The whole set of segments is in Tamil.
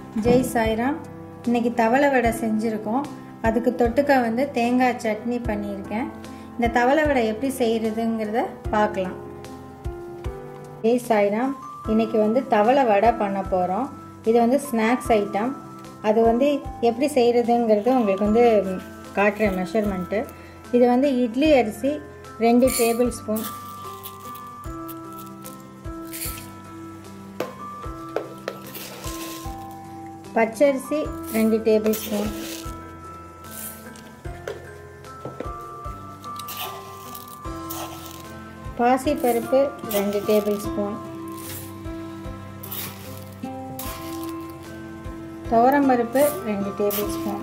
ஜெய் சாய்ராம் இன்னைக்கு தவளை வடை செஞ்சுருக்கோம் அதுக்கு தொட்டுக்க வந்து தேங்காய் சட்னி பண்ணியிருக்கேன் இந்த தவளை வடை எப்படி செய்கிறதுங்கிறத பார்க்கலாம் ஜெய் சாய்ராம் இன்னைக்கு வந்து தவளை வடை பண்ண போகிறோம் இது வந்து ஸ்நாக்ஸ் ஐட்டம் அது வந்து எப்படி செய்கிறதுங்கிறது உங்களுக்கு வந்து காட்டுறேன் மெஷர்மெண்ட்டு இது வந்து இட்லி அரிசி ரெண்டு டேபிள் ஸ்பூன் பச்சரிசி ரெண்டு டேபிள் ஸ்பூன் பாசிப்பருப்பு ரெண்டு டேபிள் ஸ்பூன் துவரம்பருப்பு ரெண்டு டேபிள் ஸ்பூன்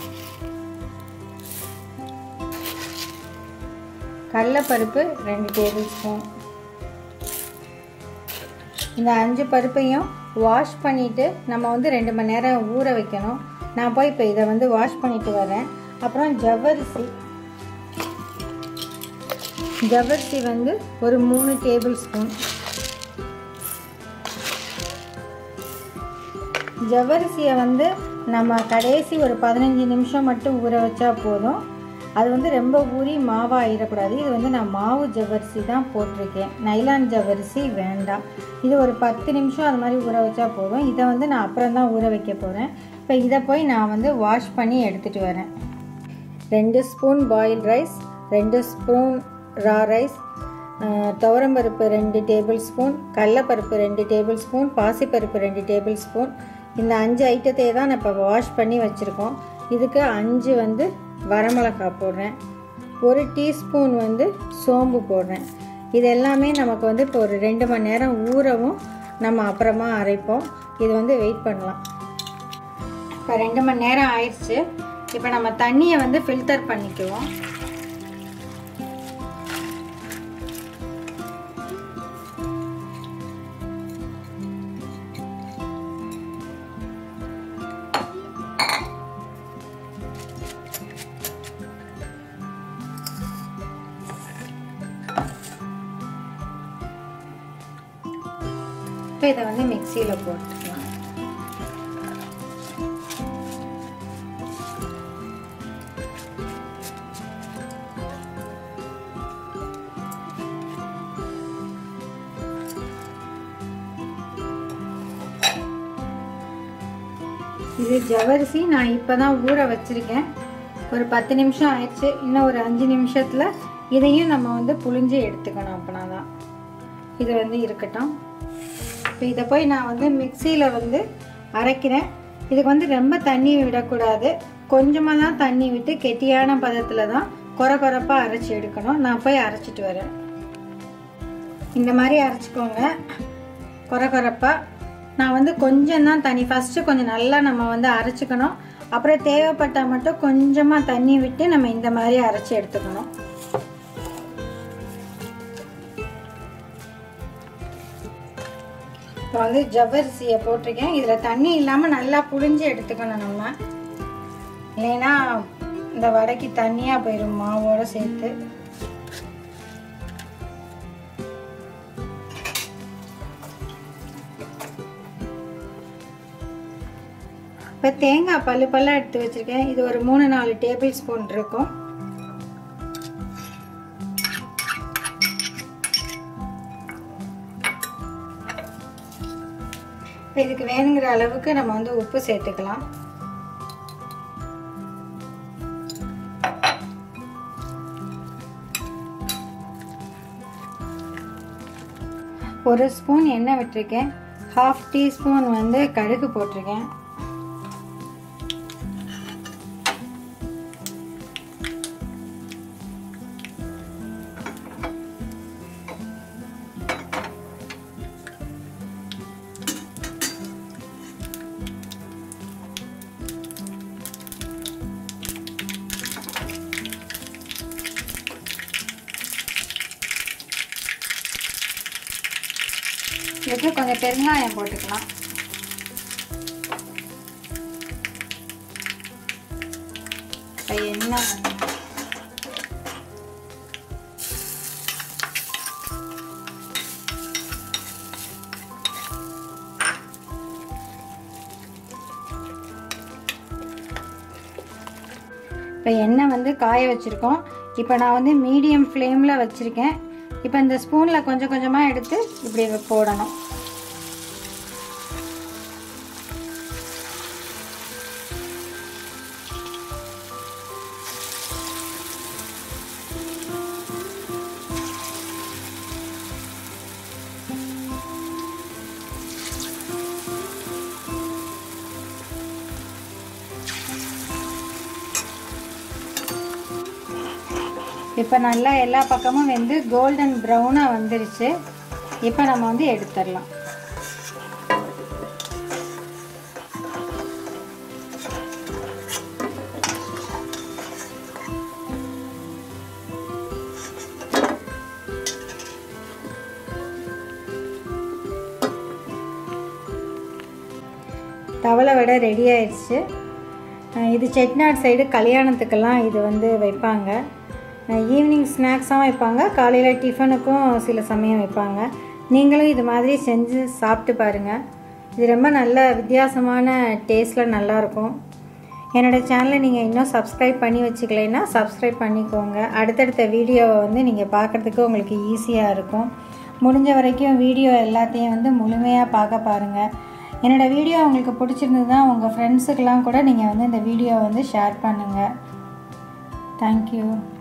கடலைப்பருப்பு ரெண்டு டேபிள் ஸ்பூன் இந்த அஞ்சு பருப்பையும் வாஷ் பண்ணிவிட்டு நம்ம வந்து ரெண்டு மணி நேரம் ஊற வைக்கணும் நான் போய் இப்போ இதை வந்து வாஷ் பண்ணிட்டு வரேன் அப்புறம் ஜவ்வரிசி ஜவ்வரிசி வந்து ஒரு மூணு டேபிள் ஸ்பூன் ஜவ்வரிசியை வந்து நம்ம கடைசி ஒரு பதினஞ்சு நிமிஷம் மட்டும் ஊற வச்சா போதும் அது வந்து ரொம்ப ஊறி மாவாக ஆயிடக்கூடாது இது வந்து நான் மாவு ஜவ்வரிசி தான் போட்டிருக்கேன் நைலான் ஜவ்வரிசி வேண்டாம் இது ஒரு பத்து நிமிஷம் அது மாதிரி ஊற வச்சா போதும் இதை வந்து நான் அப்புறம் தான் ஊற வைக்க போகிறேன் இப்போ இதை போய் நான் வந்து வாஷ் பண்ணி எடுத்துகிட்டு வரேன் ரெண்டு ஸ்பூன் பாயில் ரைஸ் ரெண்டு ஸ்பூன் ரா ரைஸ் துவரம்பருப்பு ரெண்டு டேபிள் ஸ்பூன் கடலப்பருப்பு ரெண்டு டேபிள் ஸ்பூன் பாசிப்பருப்பு ரெண்டு டேபிள் ஸ்பூன் இந்த அஞ்சு ஐட்டத்தை தான் நான் இப்போ வாஷ் பண்ணி வச்சுருக்கோம் இதுக்கு அஞ்சு வந்து வரமிளகா போடுறேன் ஒரு டீஸ்பூன் வந்து சோம்பு போடுறேன் இது எல்லாமே நமக்கு வந்து இப்போ ஒரு ரெண்டு மணி நேரம் ஊறவும் நம்ம அப்புறமா அரைப்போம் இது வந்து வெயிட் பண்ணலாம் இப்போ ரெண்டு மணி நேரம் ஆயிடுச்சு இப்போ நம்ம தண்ணியை வந்து ஃபில்டர் பண்ணிக்குவோம் இப்போ இதை வந்து மிக்சியில் போட்டுக்கலாம் இது ஜவரிசி நான் இப்போ தான் ஊற வச்சுருக்கேன் ஒரு பத்து நிமிஷம் ஆயிடுச்சு இன்னும் ஒரு அஞ்சு நிமிஷத்தில் இதையும் நம்ம வந்து புழிஞ்சு எடுத்துக்கணும் அப்படின்னா தான் இது வந்து இருக்கட்டும் இப்போ இதை போய் நான் வந்து மிக்சியில் வந்து அரைக்கிறேன் இதுக்கு வந்து ரொம்ப தண்ணி விடக்கூடாது கொஞ்சமாக தான் தண்ணி விட்டு கெட்டியான பதத்தில் தான் குறை குறைப்பாக அரைச்சி எடுக்கணும் நான் போய் அரைச்சிட்டு வரேன் இந்த மாதிரி அரைச்சிக்கோங்க குறை குறைப்பாக நான் வந்து கொஞ்சம் தான் தண்ணி ஃபஸ்ட்டு கொஞ்சம் நல்லா நம்ம வந்து அரைச்சிக்கணும் அப்புறம் தேவைப்பட்டால் மட்டும் கொஞ்சமாக தண்ணி விட்டு நம்ம இந்த மாதிரி அரைச்சி எடுத்துக்கணும் இப்போ வந்து ஜவ்வரிசியை போட்டிருக்கேன் இதில் தண்ணி இல்லாமல் நல்லா புழிஞ்சு எடுத்துக்கணும் நம்ம இல்லைன்னா இந்த வடைக்கு தண்ணியாக போயிடும் மாவோடு சேர்த்து இப்போ தேங்காய் பல்லு பல்லாக எடுத்து வச்சுருக்கேன் இது ஒரு மூணு நாலு டேபிள் ஸ்பூன் இருக்கும் இதுக்கு வேணுங்கிற அளவுக்கு நம்ம வந்து உப்பு சேர்த்துக்கலாம் ஒரு ஸ்பூன் எண்ணெய் விட்டுருக்கேன் ஹாஃப் டீஸ்பூன் வந்து கடுகு போட்டிருக்கேன் இதுக்கு கொஞ்சம் பெருங்காயம் போட்டுக்கலாம் இப்போ எண்ணெய் இப்போ எண்ணெய் வந்து காய வச்சுருக்கோம் இப்போ நான் வந்து மீடியம் ஃப்ளேமில் வச்சுருக்கேன் இப்போ இந்த ஸ்பூனில் கொஞ்சம் கொஞ்சமாக எடுத்து இப்படி போடணும் இப்போ நல்லா எல்லா பக்கமும் வெந்து கோல்டன் ப்ரௌனாக வந்துருச்சு இப்போ நம்ம வந்து எடுத்துடலாம் தவளை வடை ரெடி ஆயிடுச்சு அஹ் இது செட்நாட் சைடு கல்யாணத்துக்கெல்லாம் இது வந்து வைப்பாங்க ஈவினிங் ஸ்நாக்ஸாகவும் வைப்பாங்க காலையில் டிஃபனுக்கும் சில சமயம் வைப்பாங்க நீங்களும் இது மாதிரி செஞ்சு சாப்பிட்டு பாருங்கள் இது ரொம்ப நல்ல வித்தியாசமான டேஸ்ட்டில் நல்லாயிருக்கும் என்னோடய சேனலை நீங்கள் இன்னும் சப்ஸ்கிரைப் பண்ணி வச்சுக்கலைன்னா சப்ஸ்கிரைப் பண்ணிக்கோங்க அடுத்தடுத்த வீடியோவை வந்து நீங்கள் பார்க்குறதுக்கு உங்களுக்கு ஈஸியாக இருக்கும் முடிஞ்ச வரைக்கும் வீடியோ எல்லாத்தையும் வந்து முழுமையாக பார்க்க பாருங்கள் என்னோடய வீடியோ உங்களுக்கு பிடிச்சிருந்ததுன்னா உங்கள் ஃப்ரெண்ட்ஸுக்கெலாம் கூட நீங்கள் வந்து இந்த வீடியோ வந்து ஷேர் பண்ணுங்கள் தேங்க்யூ